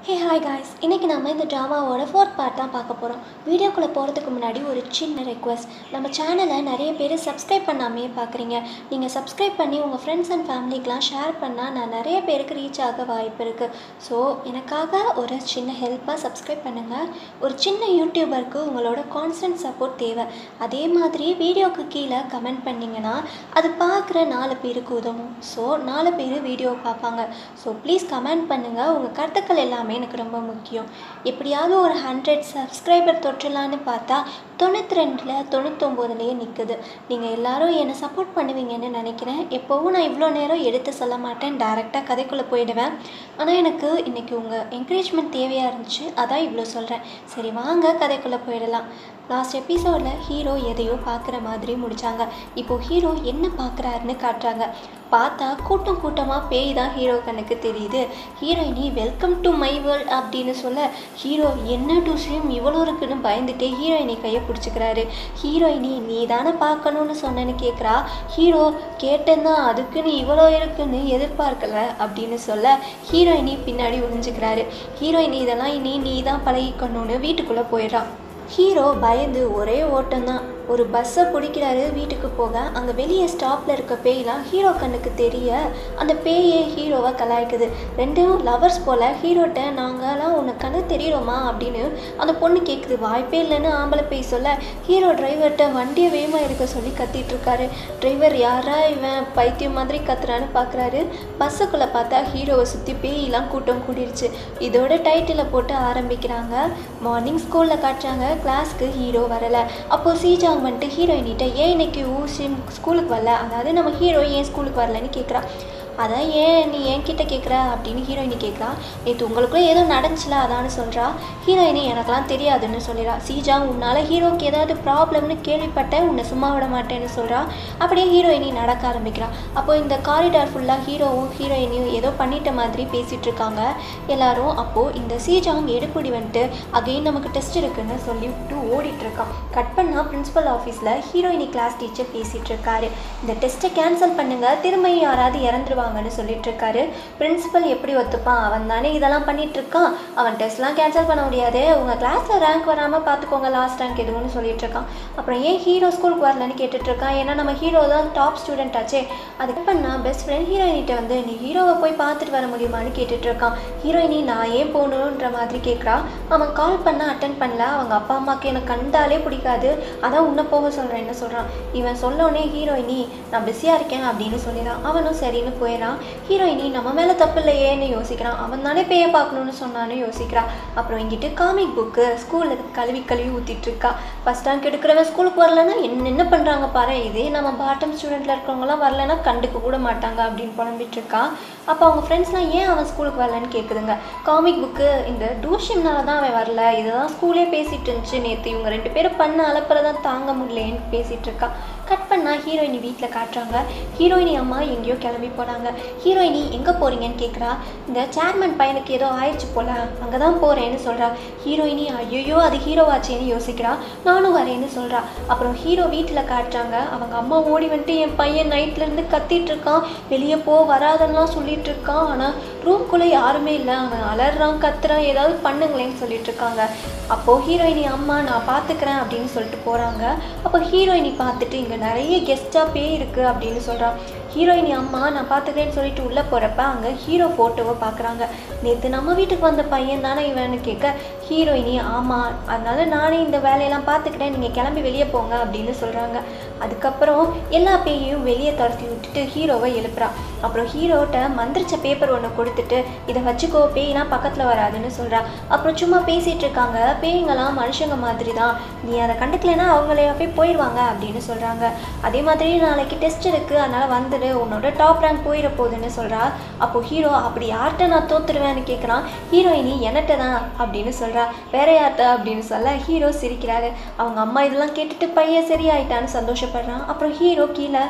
hey hi guys இன்றைக்கி நம்ம இந்த ட்ராமாவோட ஃபோர்த் பார்ட் தான் பார்க்க போகிறோம் வீடியோக்குள்ளே போகிறதுக்கு முன்னாடி ஒரு சின்ன ரெக்வஸ்ட் நம்ம சேனலை நிறைய பேர் சப்ஸ்கிரைப் பண்ணாமே பார்க்குறீங்க நீங்கள் சப்ஸ்கிரைப் பண்ணி உங்கள் ஃப்ரெண்ட்ஸ் அண்ட் ஃபேமிலிக்கெலாம் ஷேர் பண்ணால் நான் நிறைய பேருக்கு ரீச் ஆக வாய்ப்பு இருக்குது ஸோ எனக்காக ஒரு சின்ன ஹெல்ப்பாக சப்ஸ்கிரைப் பண்ணுங்கள் ஒரு சின்ன யூடியூபருக்கு உங்களோட கான்ஸ்டன்ட் சப்போர்ட் தேவை அதே மாதிரி வீடியோக்கு கீழே கமெண்ட் பண்ணிங்கன்னா அது பார்க்குற நாலு பேருக்கு உதவும் ஸோ நாலு பேர் வீடியோ பார்ப்பாங்க ஸோ ப்ளீஸ் கமெண்ட் பண்ணுங்கள் உங்கள் கருத்துக்கள் எல்லாமே எனக்கு ரொம்ப முக்கியம் எப்படியாவது ஒரு ஹண்ட்ரட் சப்ஸ்கிரைபர் தொற்றலான்னு பார்த்தா தொண்ணூற்றி ரெண்டில் தொண்ணூத்தொம்போதுலேயே நிற்குது நீங்கள் எல்லாரும் என்னை சப்போர்ட் பண்ணுவீங்கன்னு நினைக்கிறேன் எப்போவும் நான் இவ்வளோ நேரம் எடுத்து சொல்ல மாட்டேன் டேரெக்டாக கதைக்குள்ளே போயிடுவேன் ஆனால் எனக்கு இன்றைக்கி உங்கள் என்கரேஜ்மெண்ட் தேவையாக இருந்துச்சு அதான் இவ்வளோ சொல்கிறேன் சரி வாங்க கதைக்குள்ளே போயிடலாம் லாஸ்ட் எபிசோடில் ஹீரோ எதையோ பார்க்குற மாதிரி முடித்தாங்க இப்போது ஹீரோ என்ன பார்க்குறாருன்னு காட்டுறாங்க பார்த்தா கூட்டம் கூட்டமாக பேய் தான் ஹீரோ கண்ணுக்கு தெரியுது ஹீரோயினி வெல்கம் டு மை வேர்ல்ட் அப்படின்னு சொல்ல ஹீரோ என்ன டூஸ்லையும் இவ்வளோ இருக்குன்னு பயந்துட்டே ஹீரோயினி கையை பிடிச்சிக்கிறாரு ஹீரோயினி நீ தானே பார்க்கணுன்னு சொன்னேன்னு கேட்குறா ஹீரோ கேட்டேன்னா அதுக்குன்னு இவ்வளோ இருக்குன்னு எதிர்பார்க்கல அப்படின்னு சொல்ல ஹீரோயினி பின்னாடி ஒளிஞ்சுக்கிறாரு ஹீரோயினி இதெல்லாம் இனி நீ தான் பழகிக்கணும்னு வீட்டுக்குள்ளே போயிடுறான் ஹீரோ பயந்து ஒரே ஓட்டம்தான் ஒரு பஸ்ஸை பிடிக்கிறாரு வீட்டுக்கு போக அங்கே வெளியே ஸ்டாப்பில் இருக்க பேய்லாம் ஹீரோ கண்ணுக்கு தெரிய அந்த பேயே ஹீரோவை கலாய்க்குது ரெண்டும் லவர்ஸ் போல் ஹீரோட்ட நாங்களாம் உனக்கு கண்ணு தெரியுறோமா அப்படின்னு அந்த பொண்ணு கேட்குது வாய்ப்பே இல்லைன்னு ஆம்பளை பேய் சொல்ல ஹீரோ டிரைவர்கிட்ட வண்டியை வேகமாக இருக்க சொல்லி கத்திட்டு இருக்காரு டிரைவர் யாரா இவன் பைத்தியம் மாதிரி கத்துறான்னு பார்க்குறாரு பஸ்ஸுக்குள்ளே பார்த்தா ஹீரோவை சுற்றி பேயெல்லாம் கூட்டம் கூடிருச்சு இதோட டைட்டிலை போட்டு ஆரம்பிக்கிறாங்க மார்னிங் ஸ்கூலில் காட்டுறாங்க கிளாஸ்க்கு ஹீரோ வரலை அப்போது சீஜா அவங்க வந்துட்டு ஹீரோயினிட்ட ஏன் இன்னைக்கு ஊசி ஸ்கூலுக்கு வரல அதாவது நம்ம ஹீரோ ஏன் ஸ்கூலுக்கு வரலன்னு கேட்குறா அதான் ஏன் நீ என்கிட்ட கேட்குற அப்படின்னு ஹீரோயினி கேட்குறா நேற்று உங்களுக்குள்ளே ஏதோ நடந்துச்சுல அதான்னு சொல்கிறா ஹீரோயினி எனக்கெல்லாம் தெரியாதுன்னு சொல்லிடுறா சீஜா உன்னால் ஹீரோக்கு ஏதாவது ப்ராப்ளம்னு கேள்விப்பட்டேன் உன்னை சும்மா விட மாட்டேன்னு சொல்கிறா அப்படியே ஹீரோயினி நடக்க ஆரம்பிக்கிறா அப்போ இந்த காரிடார் ஃபுல்லாக ஹீரோவும் ஹீரோயினியும் ஏதோ பண்ணிட்ட மாதிரி பேசிகிட்டு இருக்காங்க எல்லாரும் அப்போது இந்த சீஜாங் எடுப்படி வந்துட்டு அகைன் நமக்கு டெஸ்ட் இருக்குன்னு சொல்லிவிட்டு ஓடிட்டு இருக்கான் கட் பண்ணால் பிரின்ஸிபல் ஆஃபீஸில் ஹீரோயினி கிளாஸ் டீச்சர் பேசிகிட்டு இருக்காரு இந்த டெஸ்ட்டை கேன்சல் பண்ணுங்கள் திரும்ப யாராவது இறந்துருவாங்க வாங்கன்னு சொல்லிட்டு இருக்காரு பிரின்சிபல் எப்படி ஒத்துப்பான் அவன் தானே இதெல்லாம் பண்ணிட்டு இருக்கான் அவன் டெஸ்ட்லாம் கேன்சல் பண்ண முடியாது உங்கள் கிளாஸில் ரேங்க் வராமல் பார்த்துக்கோங்க லாஸ்ட் ரேங்க் எதுவும்னு சொல்லிட்டு இருக்கான் அப்புறம் ஏன் ஹீரோ ஸ்கூலுக்கு வரலன்னு கேட்டுட்டு இருக்கான் ஏன்னா நம்ம ஹீரோ தான் டாப் ஸ்டூடெண்ட் ஆச்சே அதுக்கு பண்ணா பெஸ்ட் ஃப்ரெண்ட் ஹீரோயினிட்ட வந்து நீ ஹீரோவை போய் பார்த்துட்டு வர முடியுமான்னு கேட்டுட்டு இருக்கான் ஹீரோயினி நான் ஏன் போகணுன்ற மாதிரி கேட்குறா அவன் கால் பண்ண அட்டன் பண்ணல அவங்க அப்பா அம்மாவுக்கு எனக்கு கண்டாலே பிடிக்காது அதான் உன்னை போக சொல்கிறேன் என்ன சொல்கிறான் இவன் சொல்லோடனே ஹீரோயினி நான் பிஸியாக இருக்கேன் அப்படின்னு சொல்லிடுறான் அவனும் சரின்னு போய் போயிடறான் ஹீரோயினி நம்ம மேலே தப்பு இல்லையேன்னு யோசிக்கிறான் அவன் தானே பேய பார்க்கணுன்னு சொன்னான்னு யோசிக்கிறான் அப்புறம் இங்கிட்டு காமிக் புக்கு ஸ்கூலில் கழுவி கழுவி ஊற்றிட்டு இருக்கா ஃபஸ்ட் ரேங்க் எடுக்கிறவன் ஸ்கூலுக்கு வரலன்னா என்ன என்ன பண்ணுறாங்க பாரு இதே நம்ம பாட்டம் ஸ்டூடெண்ட்டில் இருக்கிறவங்களாம் வரலன்னா கண்டுக்க கூட மாட்டாங்க அப்படின்னு புலம்பிட்டு இருக்கா அப்போ அவங்க ஃப்ரெண்ட்ஸ்லாம் ஏன் அவன் ஸ்கூலுக்கு வரலன்னு கேட்குதுங்க காமிக் புக்கு இந்த டூஷன்னால தான் அவன் வரல இதுதான் ஸ்கூலே பேசிகிட்டு இருந்துச்சு நேற்று இவங்க ரெண்டு பேரும் பண்ண அலப்புறதான் தாங்க முடியலேன்னு பேசிகிட்டு இருக்கா கட் பண்ணால் ஹீரோயினி வீட்டில் காட்டுறாங்க ஹீரோயினி அம்மா எங்கேயோ கிளம்பி போகிறாங்க ஹீரோயினி எங்கே போகிறீங்கன்னு கேட்குறா இந்த சேர்மன் பையனுக்கு ஏதோ ஆயிடுச்சு போல அங்கே தான் போகிறேன்னு சொல்கிறா ஹீரோயினி ஐயோ அது ஹீரோவாச்சேன்னு யோசிக்கிறா நானும் வரேன்னு சொல்கிறா அப்புறம் ஹீரோ வீட்டில் காட்டுறாங்க அவங்க அம்மா ஓடி வந்துட்டு என் பையன் நைட்லேருந்து கத்திட்டு இருக்கான் வெளியே போ வராதெல்லாம் சொல்லிட்டு இருக்கான் ஆனால் ரூம்குள்ளே யாருமே இல்லை அவன் அலறான் கத்துறான் ஏதாவது பண்ணுங்களேன்னு சொல்லிட்டு இருக்காங்க அப்போது ஹீரோயினி அம்மா நான் பார்த்துக்கிறேன் அப்படின்னு சொல்லிட்டு போகிறாங்க அப்போ ஹீரோயினி பார்த்துட்டு இங்கே நிறைய கெஸ்ட்டாக பே இருக்குது அப்படின்னு சொல்கிறான் ஹீரோயினி அம்மா நான் பார்த்துக்கிறேன்னு சொல்லிட்டு உள்ளே போகிறப்ப அங்கே ஹீரோ ஃபோட்டோவை பார்க்குறாங்க நேற்று நம்ம வீட்டுக்கு வந்த பையன் தானே இவன்னு கேட்க ஹீரோயினி ஆமாம் அதனால நானே இந்த வேலையெல்லாம் பார்த்துக்கிறேன் நீங்கள் கிளம்பி வெளியே போங்க அப்படின்னு சொல்கிறாங்க அதுக்கப்புறம் எல்லா பேயையும் வெளியே துரத்தி விட்டுட்டு ஹீரோவை எழுப்புறா அப்புறம் ஹீரோட்ட மந்திரிச்ச பேப்பர் ஒன்று கொடுத்துட்டு இதை வச்சுக்கோ பேய்னா பக்கத்தில் வராதுன்னு சொல்கிறா அப்புறம் சும்மா பேசிகிட்டு இருக்காங்க பேய்ங்களாம் மனுஷங்க மாதிரி தான் நீ அதை கண்டுக்கலைன்னா அவங்களே போய் போயிடுவாங்க அப்படின்னு சொல்கிறாங்க அதே மாதிரி நாளைக்கு டெஸ்ட் இருக்குது அதனால் வந்துடு உன்னோட டாப் ரேங்க் போயிட போகுதுன்னு சொல்கிறா அப்போ ஹீரோ அப்படி யார்கிட்ட நான் தோத்துருவேன்னு கேட்குறான் ஹீரோயினி என்னட்ட தான் அப்படின்னு சொல்கிறா வேற யார்கிட்ட அப்படின்னு சொல்ல ஹீரோ சிரிக்கிறாரு அவங்க அம்மா இதெல்லாம் கேட்டுட்டு பையன் சரியாயிட்டான்னு சந்தோஷப்படுறான் அப்புறம் ஹீரோ கீழே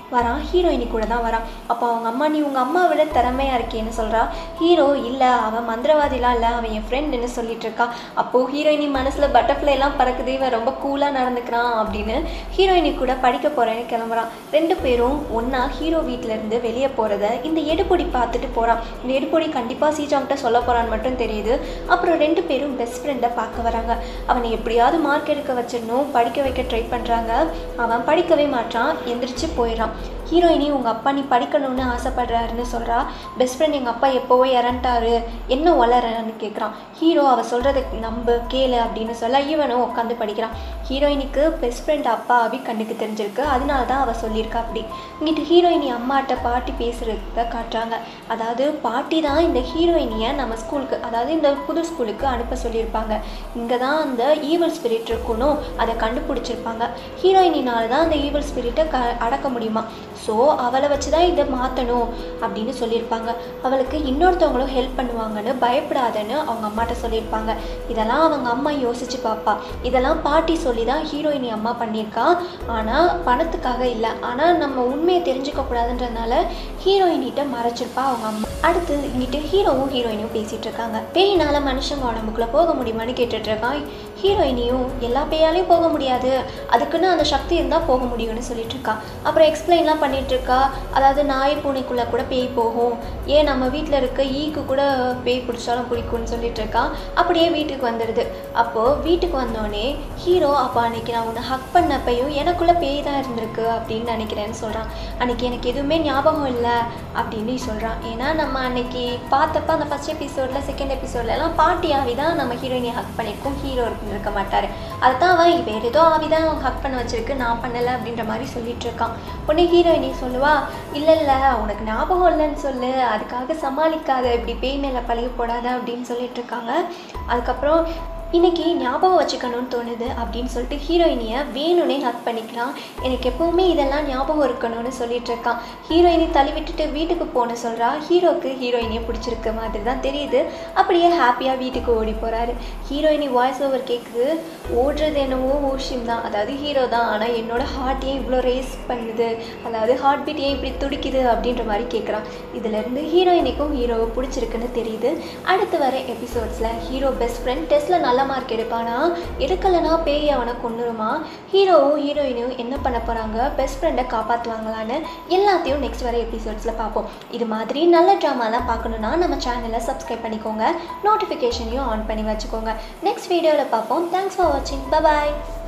வரான் ஹீரோயினி கூட தான் வரான் அப்போ அவங்க அம்மா நீ உங்கள் அம்மா விட திறமையாக இருக்கேன்னு சொல்கிறா ஹீரோ இல்லை அவன் மந்திரவாதிலாம் இல்லை அவன் என் ஃப்ரெண்டுன்னு சொல்லிட்டு இருக்கா அப்போது ஹீரோயினி மனசில் பட்டர்ஃப்ளைலாம் பறக்குது இவன் ரொம்ப கூலாக நடந்துக்கிறான் அப்படின்னு ஹீரோயினி கூட படிக்க போகிறேன்னு கிளம்புறான் ரெண்டு பேரும் ஒன்றா ஹீரோ வீட்டிலேருந்து வெளியே போகிறத இந்த எடுப்பொடி பார்த்துட்டு போகிறான் இந்த எடுப்பொடி கண்டிப்பாக சீஜாம்கிட்ட சொல்ல போகிறான்னு மட்டும் தெரியுது அப்புறம் ரெண்டு பேரும் பெஸ்ட் ஃப்ரெண்டை பார்க்க வராங்க அவனை எப்படியாவது மார்க் எடுக்க வச்சிடணும் படிக்க வைக்க ட்ரை பண்ணுறாங்க அவன் படிக்கவே மாட்டான் எந்திரிச்சு போயிடுறான் ஹீரோயினி உங்கள் அப்பா நீ படிக்கணும்னு ஆசைப்படுறாருன்னு சொல்கிறா பெஸ்ட் ஃப்ரெண்ட் எங்கள் அப்பா எப்போவோ இறந்துட்டாரு என்ன வளரன்னு கேட்குறான் ஹீரோ அவள் சொல்கிறத நம்பு கேளு அப்படின்னு சொல்ல இவனும் உட்காந்து படிக்கிறான் ஹீரோயினிக்கு பெஸ்ட் ஃப்ரெண்ட் அப்பா அபி கண்ணுக்கு தெரிஞ்சிருக்கு அதனால தான் அவள் சொல்லியிருக்கா அப்படி இங்கிட்டு ஹீரோயினி அம்மாட்ட பாட்டி பேசுகிறத காட்டுறாங்க அதாவது பாட்டி தான் இந்த ஹீரோயினியை நம்ம ஸ்கூலுக்கு அதாவது இந்த புது ஸ்கூலுக்கு அனுப்ப சொல்லியிருப்பாங்க இங்கே தான் அந்த ஈவல் ஸ்பிரிட் இருக்கணும் அதை கண்டுபிடிச்சிருப்பாங்க ஹீரோயினினால தான் அந்த ஈவல் ஸ்பிரிட்டை க அடக்க முடியுமா ஸோ அவளை வச்சு தான் இதை மாற்றணும் அப்படின்னு சொல்லியிருப்பாங்க அவளுக்கு இன்னொருத்தவங்களும் ஹெல்ப் பண்ணுவாங்கன்னு பயப்படாதன்னு அவங்க அம்மாட்ட சொல்லியிருப்பாங்க இதெல்லாம் அவங்க அம்மா யோசிச்சு பார்ப்பா இதெல்லாம் பாட்டி சொல்லி தான் ஹீரோயினி அம்மா பண்ணியிருக்கா ஆனால் பணத்துக்காக இல்லை ஆனால் நம்ம உண்மையை தெரிஞ்சுக்க கூடாதுன்றதுனால ஹீரோயினிட்ட மறைச்சிருப்பா அவங்க அம்மா அடுத்து இங்கிட்டு ஹீரோவும் ஹீரோயினும் பேசிகிட்டு இருக்காங்க பேயினால மனுஷங்க உடம்புக்குள்ளே போக முடியுமான்னு கேட்டுட்டு இருக்கான் ஹீரோயினியும் எல்லா பேயாலையும் போக முடியாது அதுக்குன்னு அந்த சக்தி இருந்தால் போக முடியும்னு சொல்லிட்டு இருக்கா அப்புறம் எக்ஸ்பிளைன்லாம் பண்ணிட்டு இருக்கா அதாவது நாய் பூனைக்குள்ளே கூட பேய் போகும் ஏன் நம்ம வீட்டில் இருக்க ஈக்கு கூட பேய் பிடிச்சாலும் பிடிக்கும்னு சொல்லிட்டு இருக்கா அப்படியே வீட்டுக்கு வந்துடுது அப்போது வீட்டுக்கு வந்தோடனே ஹீரோ அப்போ அன்னைக்கு நான் உன்னை ஹக் பண்ணப்பையும் எனக்குள்ளே பேய் தான் இருந்திருக்கு அப்படின்னு நினைக்கிறேன்னு சொல்கிறான் அன்னைக்கு எனக்கு எதுவுமே ஞாபகம் இல்லை அப்படின்னு சொல்கிறான் ஏன்னா நம்ம அன்னைக்கு பார்த்தப்ப அந்த ஃபஸ்ட் எபிசோடில் செகண்ட் எபிசோட்லலாம் பாட்டி ஆவி தான் நம்ம ஹீரோயினை ஹக் பண்ணியிருக்கோம் ஹீரோ இருக்க மாட்டார் அதுதான் அவன் வேறு ஏதோ ஆவி தான் ஹக் பண்ண வச்சிருக்கு நான் பண்ணலை அப்படின்ற மாதிரி சொல்லிட்டு இருக்கான் உடனே ஹீரோயினி சொல்லுவா இல்லை இல்லை உனக்கு ஞாபகம் இல்லைன்னு சொல்லு அதுக்காக சமாளிக்காத இப்படி பேய் மேலே பழகி போடாத அப்படின்னு சொல்லிட்டு இருக்காங்க அதுக்கப்புறம் இன்னைக்கு ஞாபகம் வச்சுக்கணும்னு தோணுது அப்படின்னு சொல்லிட்டு ஹீரோயினியை வேணும்னே ஹக் பண்ணிக்கலாம் எனக்கு எப்போவுமே இதெல்லாம் ஞாபகம் இருக்கணும்னு சொல்லிட்டு இருக்கான் ஹீரோயினி தள்ளி விட்டுட்டு வீட்டுக்கு போன சொல்கிறா ஹீரோக்கு ஹீரோயினியை பிடிச்சிருக்க மாதிரி தான் தெரியுது அப்படியே ஹாப்பியாக வீட்டுக்கு ஓடி போகிறாரு ஹீரோயினி வாய்ஸ் ஓவர் கேட்குது ஓடுறது என்னவோ ஓஷியம் தான் அதாவது ஹீரோ தான் ஆனால் என்னோட ஹார்ட் ஏன் இவ்வளோ ரேஸ் பண்ணுது அதாவது ஹார்ட் பீட் ஏன் இப்படி துடிக்குது அப்படின்ற மாதிரி கேட்குறான் இதுலேருந்து ஹீரோயினிக்கும் ஹீரோவை பிடிச்சிருக்குன்னு தெரியுது அடுத்து வர எபிசோட்ஸில் ஹீரோ பெஸ்ட் ஃப்ரெண்ட் டெஸ்ட்டில் நல்ல மார்க் எடுப்பானா எடுக்கலைன்னா பேய் அவனை கொண்டுருமா ஹீரோவும் ஹீரோயினும் என்ன பண்ண போகிறாங்க பெஸ்ட் ஃப்ரெண்டை காப்பாற்றுவாங்களான்னு எல்லாத்தையும் நெக்ஸ்ட் வர எபிசோட்ஸில் பார்ப்போம் இது மாதிரி நல்ல ட்ராமாலாம் பார்க்கணுன்னா நம்ம சேனலை சப்ஸ்கிரைப் பண்ணிக்கோங்க நோட்டிஃபிகேஷனையும் ஆன் பண்ணி வச்சுக்கோங்க நெக்ஸ்ட் வீடியோவில் பார்ப்போம் தேங்க்ஸ் ஃபார் வாட்சிங் பபாய்